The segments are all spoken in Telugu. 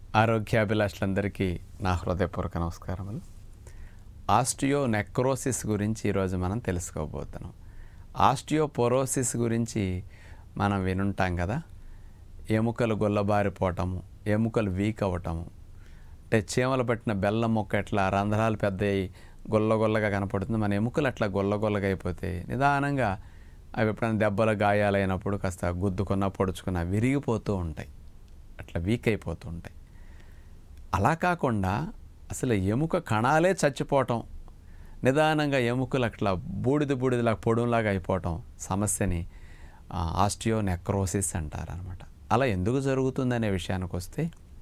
ఆరోగ్యాభిలాషులందరికీ నా హృదయపూర్వక నమస్కారములు ఆస్టియో నెక్రోసిస్ గురించి ఈరోజు మనం తెలుసుకోబోతున్నాం ఆస్టియోపోరోసిస్ గురించి మనం వినుంటాం కదా ఎముకలు గొల్లబారిపోవటము ఎముకలు వీక్ అవ్వటము అంటే చీమలు పట్టిన బెల్లం మొక్క ఎట్లా రంధ్రాలు పెద్దయి గొల్లగొల్లగా కనపడుతుంది మన ఎముకలు అట్లా గొల్లగొల్లగా అయిపోతే నిదానంగా అవి ఎప్పుడైనా దెబ్బలు గాయాలైనప్పుడు కాస్త గుద్దుకున్న పొడుచుకున్న విరిగిపోతూ ఉంటాయి అట్లా వీక్ అయిపోతూ ఉంటాయి అలా కాకుండా అసలు ఎముక కణాలే చచ్చిపోవటం నిదానంగా ఎముకలు అట్లా బూడిద బూడిదలా పొడులాగా అయిపోవటం సమస్యని ఆస్టియో నెక్రోసిస్ అంటారు అనమాట అలా ఎందుకు జరుగుతుందనే విషయానికి వస్తే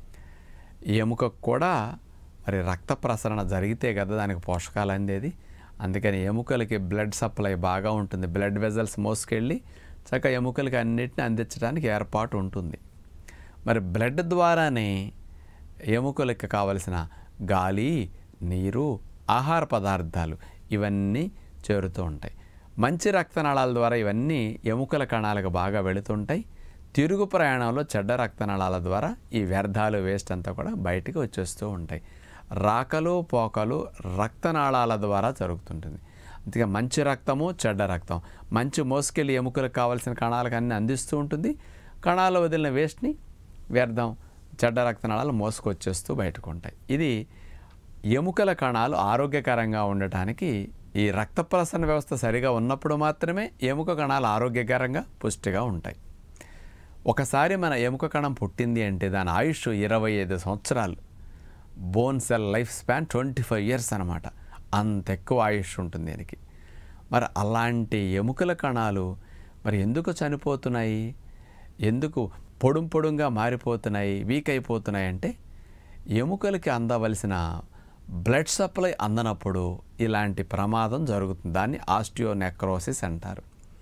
ఈ ఎముకకు కూడా మరి రక్త ప్రసరణ జరిగితే కదా దానికి పోషకాలు అందేది అందుకని ఎముకలకి బ్లడ్ సప్లై బాగా ఉంటుంది బ్లడ్ వెజల్స్ మోసుకెళ్ళి చక్కగా ఎముకలకి అన్నిటిని అందించడానికి ఏర్పాటు ఉంటుంది మరి బ్లడ్ ద్వారానే ఎముకలకు కావలసిన గాలి నీరు ఆహార పదార్థాలు ఇవన్నీ చేరుతూ ఉంటాయి మంచి రక్తనాళాల ద్వారా ఇవన్నీ ఎముకల కణాలకు బాగా వెళుతుంటాయి తిరుగు ప్రయాణంలో చెడ్డ రక్తనాళాల ద్వారా ఈ వ్యర్థాలు వేస్ట్ అంతా కూడా బయటికి వచ్చేస్తూ ఉంటాయి రాకలు పోకలు రక్తనాళాల ద్వారా జరుగుతుంటుంది అందుకే మంచి రక్తము చెడ్డ రక్తం మంచి మోసుకెళ్ళి ఎముకలకు కావాల్సిన కణాలకు అన్ని అందిస్తూ ఉంటుంది కణాలు వదిలిన వేస్ట్ని వ్యర్థం చెడ్డ రక్తనాళాలు మోసుకొచ్చేస్తూ బయటకు ఉంటాయి ఇది ఎముకల కణాలు ఆరోగ్యకరంగా ఉండటానికి ఈ రక్త ప్రసరణ వ్యవస్థ సరిగా ఉన్నప్పుడు మాత్రమే ఎముక కణాలు ఆరోగ్యకరంగా పుష్టిగా ఉంటాయి ఒకసారి మన ఎముక కణం పుట్టింది అంటే దాని ఆయుష్ ఇరవై ఐదు సంవత్సరాలు bone cell life span twenty five years అనమాట అంత ఎక్కువ ఆయుష్ ఉంటుంది దీనికి మరి అలాంటి ఎముకల కణాలు మరి ఎందుకు చనిపోతున్నాయి ఎందుకు పొడుం పొడుంగా మారిపోతున్నాయి వీక్ అయిపోతున్నాయి అంటే ఎముకలకి అందవలసిన బ్లడ్ సప్లై అందనప్పుడు ఇలాంటి ప్రమాదం జరుగుతుంది దాన్ని ఆస్టియోనెక్రోసిస్ అంటారు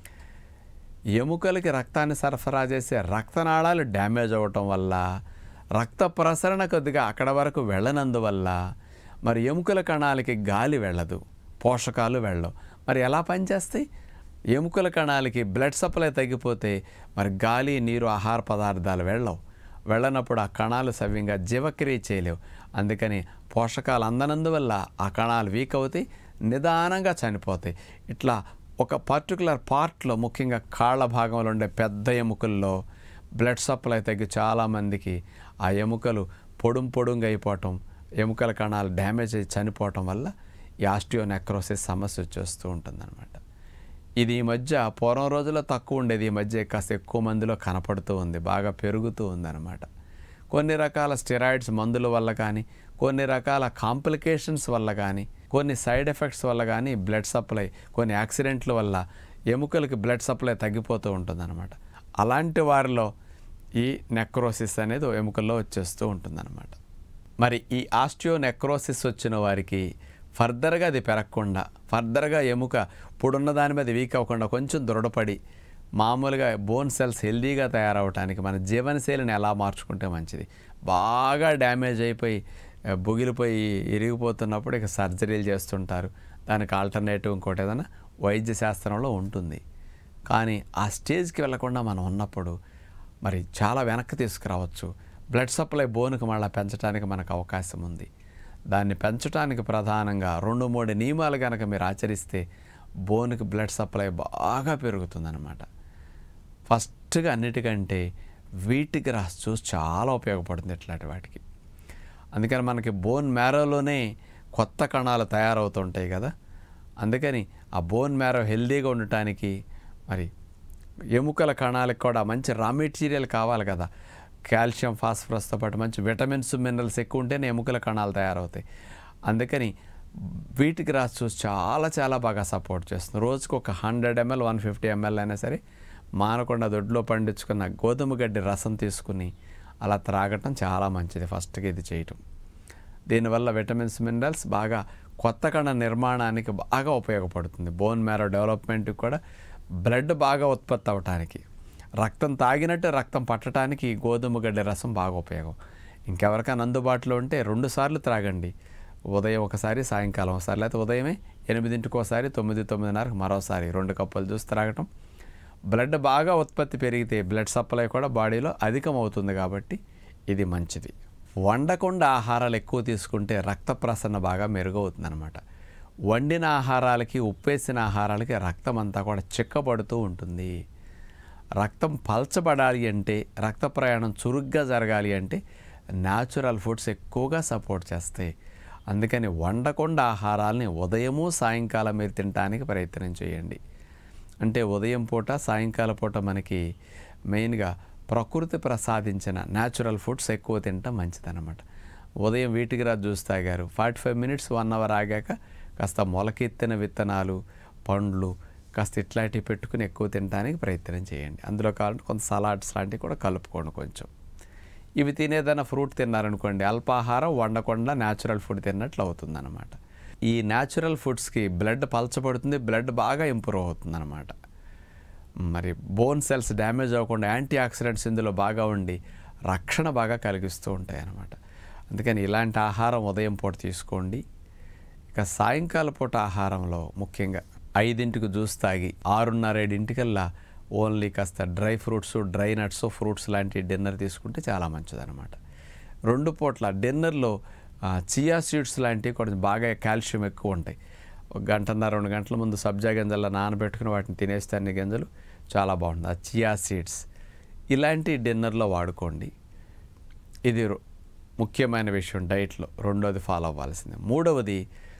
ఎముకలకి రక్తాన్ని సరఫరా చేసే రక్తనాళాలు డ్యామేజ్ అవ్వటం వల్ల రక్త ప్రసరణ కొద్దిగా అక్కడ వరకు వెళ్ళనందువల్ల మరి ఎముకల కణాలకి గాలి వెళ్ళదు పోషకాలు వెళ్ళవు మరి ఎలా పనిచేస్తాయి ఎముకల కణాలకి బ్లడ్ సప్లై తగ్గిపోతే మరి గాలి నీరు ఆహార పదార్థాలు వెళ్ళవు వెళ్ళనప్పుడు ఆ కణాలు సవ్యంగా జీవక్రియ చేయలేవు అందుకని పోషకాలు అందనందువల్ల ఆ కణాలు వీక్ అవుతాయి నిదానంగా చనిపోతాయి ఇట్లా ఒక పర్టికులర్ పార్ట్లో ముఖ్యంగా కాళ్ళ భాగంలో ఉండే పెద్ద ఎముకల్లో బ్లడ్ సప్లై తగ్గి చాలామందికి ఆ ఎముకలు పొడుం పొడుంగా అయిపోవటం ఎముకల కణాలు డ్యామేజ్ అయ్యి చనిపోవటం వల్ల ఈ ఆస్టియోనెక్రోసిస్ సమస్య వచ్చేస్తూ ఉంటుందన్నమాట ఇది ఈ మధ్య పూర్వం రోజుల్లో తక్కువ ఉండేది ఈ మధ్య కాస్త ఎక్కువ మందిలో కనపడుతూ ఉంది బాగా పెరుగుతూ ఉందన్నమాట కొన్ని రకాల స్టెరాయిడ్స్ మందుల వల్ల కానీ కొన్ని రకాల కాంప్లికేషన్స్ వల్ల కానీ కొన్ని సైడ్ ఎఫెక్ట్స్ వల్ల కానీ బ్లడ్ సప్లై కొన్ని యాక్సిడెంట్ల వల్ల ఎముకలకి బ్లడ్ సప్లై తగ్గిపోతూ ఉంటుందన్నమాట అలాంటి వారిలో ఈ నెక్రోసిస్ అనేది ఎముకల్లో వచ్చేస్తూ ఉంటుందన్నమాట మరి ఈ ఆస్టియో నెక్రోసిస్ వచ్చిన వారికి ఫర్దర్గా అది పెరగకుండా ఫర్దర్గా ఎముక ఇప్పుడున్న దాని మీద వీక్ అవ్వకుండా కొంచెం దృఢపడి మామూలుగా బోన్ సెల్స్ హెల్దీగా తయారవడానికి మన జీవనశైలిని ఎలా మార్చుకుంటే మంచిది బాగా డ్యామేజ్ అయిపోయి బుగిలిపోయి ఇరిగిపోతున్నప్పుడు ఇక సర్జరీలు చేస్తుంటారు దానికి ఆల్టర్నేటివ్ ఇంకోటి ఏదైనా వైద్య శాస్త్రంలో ఉంటుంది కానీ ఆ స్టేజ్కి వెళ్లకుండా మనం ఉన్నప్పుడు మరి చాలా వెనక్కి తీసుకురావచ్చు బ్లడ్ సప్లై బోన్కి మళ్ళీ పెంచడానికి మనకు అవకాశం ఉంది దాన్ని పెంచడానికి ప్రధానంగా రెండు మూడు నియమాలు కనుక మీరు ఆచరిస్తే బోన్కి బ్లడ్ సప్లై బాగా పెరుగుతుందన్నమాట ఫస్ట్గా అన్నిటికంటే వీట్ గ్రాస్ జ్యూస్ చాలా ఉపయోగపడుతుంది ఇట్లాంటి వాటికి అందుకని మనకి బోన్ మ్యారోలోనే కొత్త కణాలు తయారవుతుంటాయి కదా అందుకని ఆ బోన్ మ్యారో హెల్దీగా ఉండటానికి మరి ఎముకల కణాలకు కూడా మంచి రా మెటీరియల్ కావాలి కదా కాల్షియం ఫాస్ఫరస్తో పాటు మంచి విటమిన్స్ మినరల్స్ ఎక్కువ ఉంటేనే ఎముకల కణాలు తయారవుతాయి అందుకని వీట్ గ్రాస్ జ్యూస్ చాలా చాలా బాగా సపోర్ట్ చేస్తుంది రోజుకు ఒక hundred ML one fifty ML అయినా సరే మానకుండా దొడ్లో పండించుకున్న గోధుమ గడ్డి రసం తీసుకుని అలా త్రాగటం చాలా మంచిది ఫస్ట్గా ఇది చేయటం దీనివల్ల విటమిన్స్ మినరల్స్ బాగా కొత్త కణ నిర్మాణానికి బాగా ఉపయోగపడుతుంది బోన్ మ్యారో డెవలప్మెంట్కి కూడా బ్లడ్ బాగా ఉత్పత్తి అవటానికి రక్తం తాగినట్టు రక్తం పట్టడానికి గోధుమ గడ్డి రసం బాగా ఉపయోగం ఇంకెవరికైనా అందుబాటులో ఉంటే రెండు సార్లు త్రాగండి ఉదయం ఒకసారి సాయంకాలం ఒకసారి లేకపోతే ఉదయమే ఎనిమిదింటికి ఒకసారి తొమ్మిది తొమ్మిదిన్నరకు మరోసారి రెండు కప్పులు జ్యూస్ త్రాగటం బ్లడ్ బాగా ఉత్పత్తి పెరిగితే బ్లడ్ సప్లై కూడా బాడీలో అధికం అవుతుంది కాబట్టి ఇది మంచిది వండకుండా ఆహారాలు ఎక్కువ తీసుకుంటే రక్త ప్రసరణ బాగా మెరుగవుతుందన్నమాట వండిన ఆహారాలకి ఉప్పేసిన ఆహారాలకి రక్తం అంతా కూడా చిక్కబడుతూ ఉంటుంది రక్తం పల్చబడాలి అంటే రక్త ప్రయాణం చురుగ్గా జరగాలి అంటే న్యాచురల్ ఫుడ్స్ ఎక్కువగా సపోర్ట్ చేస్తాయి అందుకని వండకుండా ఆహారాలని ఉదయము సాయంకాలం మీరు తినడానికి ప్రయత్నం చేయండి అంటే ఉదయం పూట సాయంకాల పూట మనకి మెయిన్గా ప్రకృతి ప్రసాదించిన న్యాచురల్ ఫుడ్స్ ఎక్కువ తినటం మంచిదన్నమాట ఉదయం వీటికి రా జ్యూస్ తాగారు forty five minutes one hour ఆగాక కాస్త మొలకెత్తిన విత్తనాలు పండ్లు కాస్త ఇట్లాంటివి పెట్టుకుని ఎక్కువ తినడానికి ప్రయత్నం చేయండి అందులో కావాలంటే కొంత సలాడ్స్ లాంటివి కూడా కలుపుకోండి కొంచెం ఇవి తినేదన్న ఫ్రూట్ తిన్నారనుకోండి అల్పాహారం వండకుండా న్యాచురల్ ఫుడ్ తిన్నట్లు అవుతుందన్నమాట ఈ న్యాచురల్ ఫుడ్స్కి బ్లడ్ పలచబడుతుంది బ్లడ్ బాగా ఇంప్రూవ్ అవుతుందన్నమాట మరి బోన్ సెల్స్ డ్యామేజ్ అవ్వకుండా యాంటీ ఆక్సిడెంట్స్ ఇందులో బాగా ఉండి రక్షణ బాగా కలిగిస్తూ ఉంటాయి అన్నమాట అందుకని ఇలాంటి ఆహారం ఉదయం పూట తీసుకోండి ఇక సాయంకాల పూట ఆహారంలో ముఖ్యంగా ఐదింటికి జ్యూస్ తాగి ఆరున్నర ఏడింటికల్లా ఓన్లీ కాస్త dry fruits dry nuts fruits లాంటి డిన్నర్ తీసుకుంటే చాలా మంచిదన్నమాట రెండు పూట్ల డిన్నర్లో చియా సీడ్స్ లాంటివి కొంచెం బాగా కాల్షియం ఎక్కువ ఉంటాయి ఒక గంటన్నర రెండు గంటల ముందు సబ్జా గింజల్లో నానబెట్టుకుని వాటిని తినేస్తే అన్ని గింజలు చాలా బాగుంటుంది ఆ చియా సీడ్స్ ఇలాంటి డిన్నర్లో వాడుకోండి ఇది రొ- ముఖ్యమైన విషయం డైట్లో రెండోది ఫాలో అవ్వాల్సింది మూడవది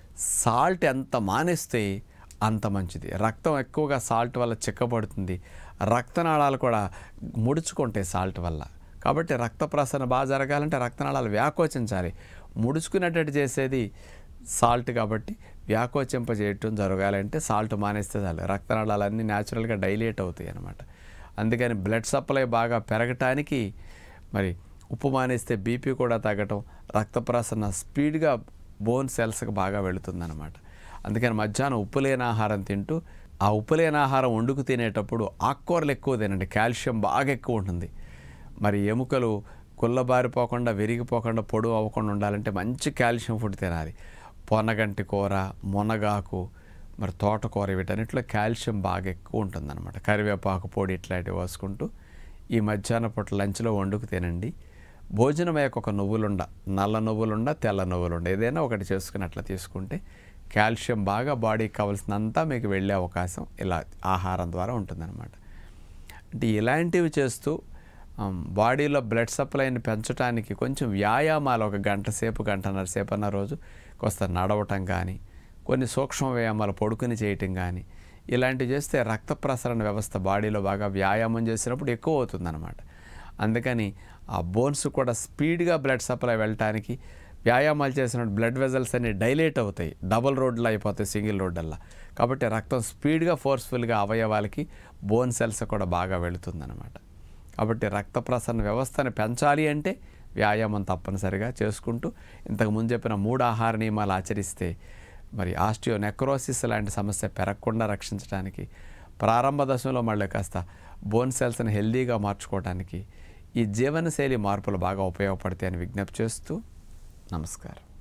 సాల్ట్ ఎంత మానేస్తే అంత మంచిది రక్తం ఎక్కువగా సాల్ట్ వల్ల చిక్కబడుతుంది రక్తనాళాలు కూడా ముడుచుకుంటాయి సాల్ట్ వల్ల కాబట్టి రక్త ప్రసరణ బాగా జరగాలంటే రక్తనాళాలు వ్యాకోచించాలి ముడుచుకునేటట్టు చేసేది సాల్ట్ కాబట్టి వ్యాకోచింప చేయటం జరగాలంటే సాల్ట్ మానేస్తే చాలు రక్తనాళాలన్నీ న్యాచురల్గా డైలేట్ అవుతాయి అన్నమాట అందుకని బ్లడ్ సప్లై బాగా పెరగటానికి మరి ఉప్పు మానేస్తే బీపీ కూడా తగ్గటం రక్త ప్రసరణ స్పీడ్గా బోన్ సెల్స్కి బాగా వెళుతుందన్నమాట అందుకని మధ్యాహ్నం ఉప్పు లేని ఆహారం తింటూ ఆ ఉప్పు లేని ఆహారం వండుకు తినేటప్పుడు ఆకుకూరలు ఎక్కువ తినండి కాల్షియం బాగా ఎక్కువ ఉంటుంది మరి ఎముకలు కుల్లబారిపోకుండా విరిగిపోకుండా పొడువు అవ్వకుండా ఉండాలంటే మంచి కాల్షియం ఫుడ్ తినాలి పొనగంటి కూర మునగాకు మరి తోటకూర వీటన్నిటిలో కాల్షియం బాగా ఎక్కువ ఉంటుందన్నమాట కరివేపాకు పొడి ఇట్లాంటివి వేసుకుంటూ ఈ మధ్యాహ్న పూట లంచ్లో వండుకు తినండి భోజనం అయ్యాక ఒక నువ్వులుండ నల్ల నువ్వులుండ తెల్ల నువ్వులుండ ఏదైనా ఒకటి చేసుకుని అట్లా తీసుకుంటే కాల్షియం బాగా బాడీకి కావాల్సినంతా మీకు వెళ్ళే అవకాశం ఇలా ఆహారం ద్వారా ఉంటుందన్నమాట అంటే ఇలాంటివి చేస్తూ ఆమ్, బాడీలో బ్లడ్ సప్లైని పెంచడానికి కొంచెం వ్యాయామాలు ఒక గంట సేపు గంటన్నర సేపు అన్న రోజు కొంత నడవటం కానీ కొన్ని సూక్ష్మ వ్యాయామాలు పడుకుని చేయటం కానీ ఇలాంటివి చేస్తే రక్త ప్రసరణ వ్యవస్థ బాడీలో బాగా వ్యాయామం చేసినప్పుడు ఎక్కువ అవుతుందన్నమాట అందుకని ఆ బోన్స్ కూడా స్పీడ్గా బ్లడ్ సప్లై వెళ్ళటానికి వ్యాయామాలు చేసినప్పుడు బ్లడ్ వెజల్స్ అన్ని డైలేట్ అవుతాయి డబుల్ రోడ్లు అయిపోతాయి సింగిల్ రోడ్డల్లా కాబట్టి రక్తం స్పీడ్గా ఫోర్స్ఫుల్గా అవయవాలకి బోన్ సెల్స్ కూడా బాగా వెళుతుందన్నమాట కాబట్టి రక్త ప్రసరణ వ్యవస్థను పెంచాలి అంటే వ్యాయామం తప్పనిసరిగా చేసుకుంటూ ఇంతకు ముందు చెప్పిన మూడు ఆహార నియమాలు ఆచరిస్తే మరి ఆస్టియో నెక్రోసిస్ లాంటి సమస్య పెరగకుండా రక్షించడానికి ప్రారంభ దశలో మళ్ళీ కాస్త బోన్ సెల్స్ని హెల్దీగా మార్చుకోవడానికి ఈ జీవనశైలి మార్పులు బాగా ఉపయోగపడతాయని విజ్ఞప్తి చేస్తూ నమస్కారం